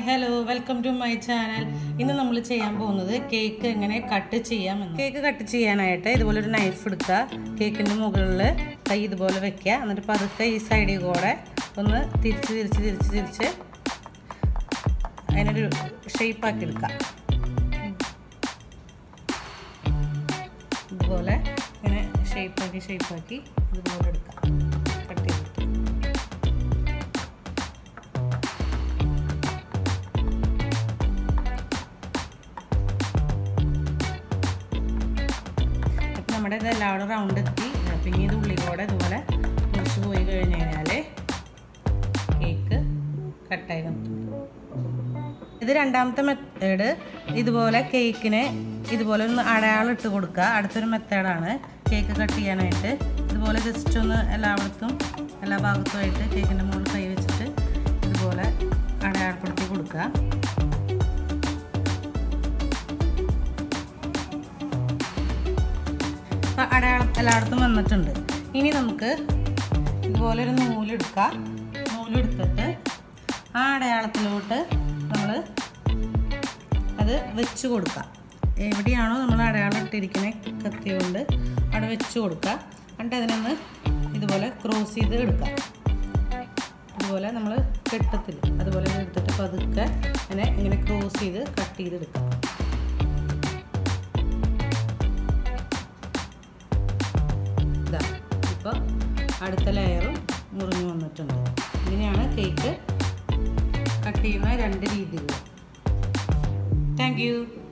hello welcome to my channel ഇന്ന് നമ്മൾ ചെയ്യാൻ പോകുന്നത് കേക്ക് എങ്ങനെ കട്ട് ചെയ്യാമെന്ന് കേക്ക് കട്ട് ചെയ്യാനായിട്ട് ഇതുപോലെ ഒരു നൈഫ് എടുക്കുക കേക്കിൻ്റെ മുകളിൽ കൈ ഇതുപോലെ വെക്കുക എന്നിട്ട് പതുക്കെ ഈ സൈഡിൽ കൂടെ ഒന്ന് തിരിച്ച് തിരിച്ച് തിരിച്ച് തിരിച്ച് അതിനൊരു ഷേപ്പാക്കി എടുക്കുക ഇതുപോലെ ഇങ്ങനെ ഷേപ്പാക്കി ഷേപ്പാക്കി ഇതുപോലെ എടുക്കാം കട്ട് ചെയ്തിട്ട് അപ്പം നമ്മുടെ ഇത് എല്ലാവരും റൗണ്ട് എത്തി പിന്നെ ഇത് ഉള്ളിലൂടെ ഇതുപോലെ മുറിച്ച് പോയി കഴിഞ്ഞ് കഴിഞ്ഞാൽ കേക്ക് കട്ടായി വന്നു ഇത് രണ്ടാമത്തെ മെത്തേഡ് ഇതുപോലെ കേക്കിന് ഇതുപോലെ ഒന്ന് അടയാളം ഇട്ട് കൊടുക്കുക അടുത്തൊരു മെത്തേഡാണ് കേക്ക് കട്ട് ചെയ്യാനായിട്ട് ഇതുപോലെ ജസ്റ്റ് ഒന്ന് എല്ലായിടത്തും എല്ലാ ഭാഗത്തുമായിട്ട് കേക്കിൻ്റെ മുകളിൽ കൈ വെച്ചിട്ട് ഇതുപോലെ അടയാളപ്പെടുത്തി കൊടുക്കുക അപ്പം അടയാളം എല്ലായിടത്തും വന്നിട്ടുണ്ട് ഇനി നമുക്ക് ഇതുപോലെ ഒരു നൂലെടുക്കാം നൂലെടുത്തിട്ട് ആ അടയാളത്തിലോട്ട് നമ്മൾ അത് വെച്ച് കൊടുക്കുക എവിടെയാണോ നമ്മൾ അടയാളം ഇട്ടിരിക്കുന്നത് കത്തി കൊണ്ട് അവിടെ വെച്ച് കൊടുക്കുക എന്നിട്ട് അതിനൊന്ന് ഇതുപോലെ ക്രോസ് ചെയ്ത് എടുക്കുക അതുപോലെ നമ്മൾ കെട്ടത്തിൽ അതുപോലെ എടുത്തിട്ട് പതുക്കെ അങ്ങനെ ഇങ്ങനെ ക്രോസ് ചെയ്ത് കട്ട് ചെയ്തെടുക്കുക ഇതാ ഇപ്പോൾ അടുത്ത ലെയറും മുറിഞ്ഞു വന്നിട്ടുണ്ട് ഇങ്ങനെയാണ് കേക്ക് കട്ട് ചെയ്യുന്ന രണ്ട് രീതികൾ താങ്ക് യു